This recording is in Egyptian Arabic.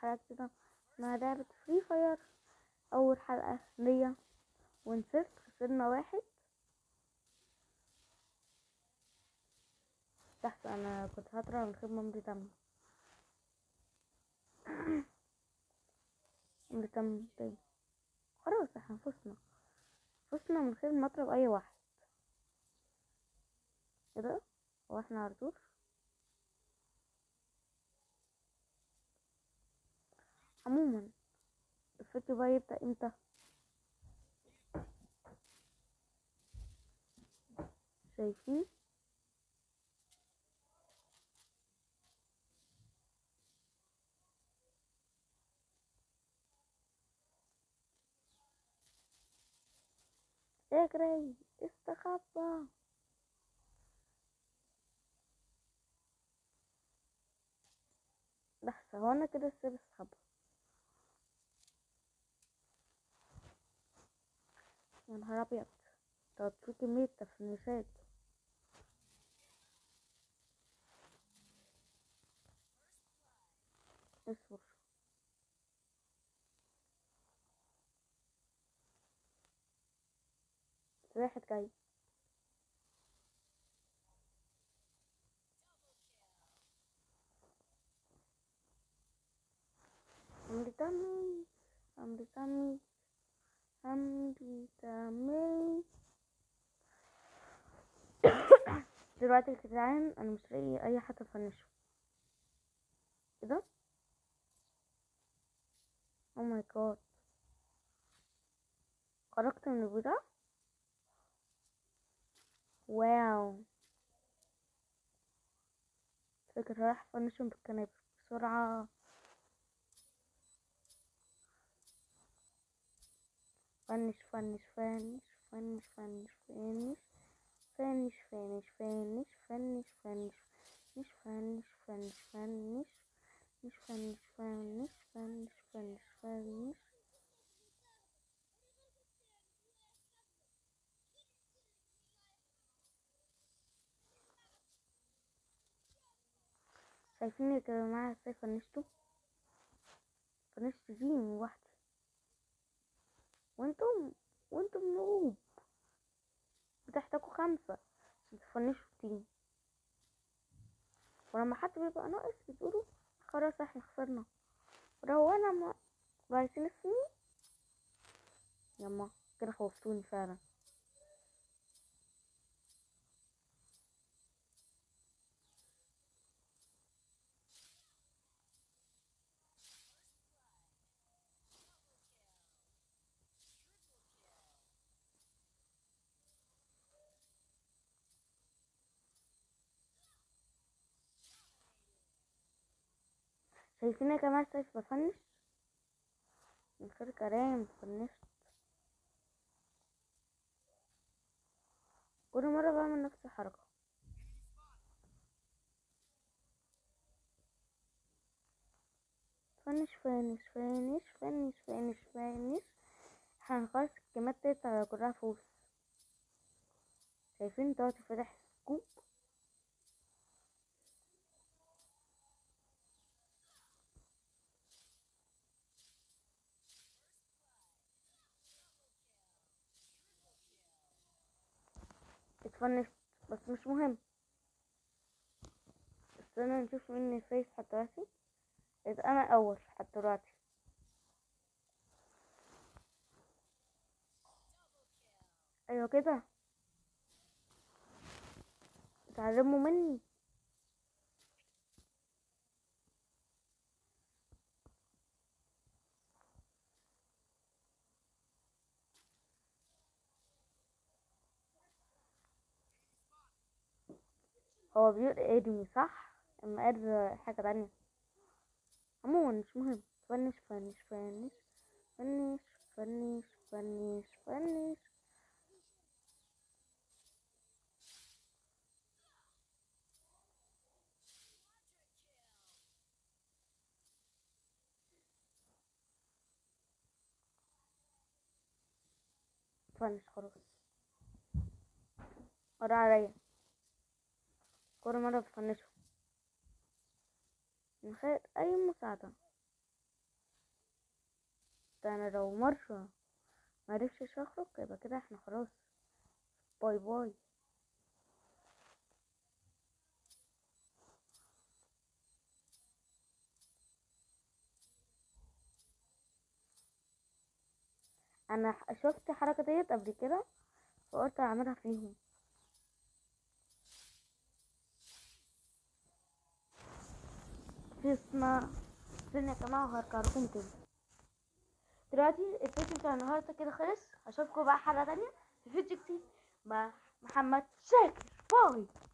حلقة كده اسمها لعبة فري فاير أول حلقة ليا ونسيت خسرنا واحد تحت أنا كنت هطلع من خدمة أمري تم أمري تم تاني خلاص احنا فزنا فزنا من غير ما أضرب أي واحد ايه ده هو احنا على طول عموما الفيديو بقى يبدأ امتى شايفين اجري استخبى لحظة هو انا كده ازاي بستخبى يا نهار ابيض ده في كمية تفنيشات اصبر واحد جاي عمري تمي عمري تمي عمري تمي دلوقتي يا جدعان انا مش لاقي اي حد افنشه ايه ده او ماي جاد خرجت من البتاع واو فكرة رايح افنشهم بالكنابر بسرعة فنش فنش فنش فنش فنش فنش فنش فنش فنش فنش فنش مش فنش فنش فنش مش فنش فنش فنش فنش فنش شايفين يا جماعة ازاي فنشته فنشت دي من واحدة وانتم وانتم نوب بتحتاجوا خمسة عشان تفنشوا التيم ولما حد بيبقى ناقص بتقولوا خلاص احنا خسرنا ولو انا ما بايسين السنين يما كده خوفتوني فعلا شايفين يا جماعة ازاي بفنش من غير كلام فنشت كل مرة بعمل نفس الحركة فنش فنش فنش فنش فنش فنش هنخلص الكلمات ديت على كلها فوز شايفين دلوقتي فتح سكوب اتفنشت بس مش مهم استنى نشوف مين اللي فايز حتى دلوقتي إذا انا اول حتى دلوقتي ايوه كده اتعلموا مني هو بيقول ادمي صح اما قال حاجة تانية عموما مش مهم فنش فنش فنش فنش فنش فنش فنش فنش خلاص ورا عليا كل مرة بفنشه من غير أي مساعدة انا لو مرة معرفتش اخرج يبقى كده احنا خلاص باي باي انا ح- شفت الحركة ديت قبل كده فقلت اعملها فيهم في اسمها استنى يا جماعة وهرجع لكم تاني دلوقتي الفيديو بتاع النهاردة كده خلص هشوفكم بقى حلقة تانية في فيديو جديد مع محمد شاكر باي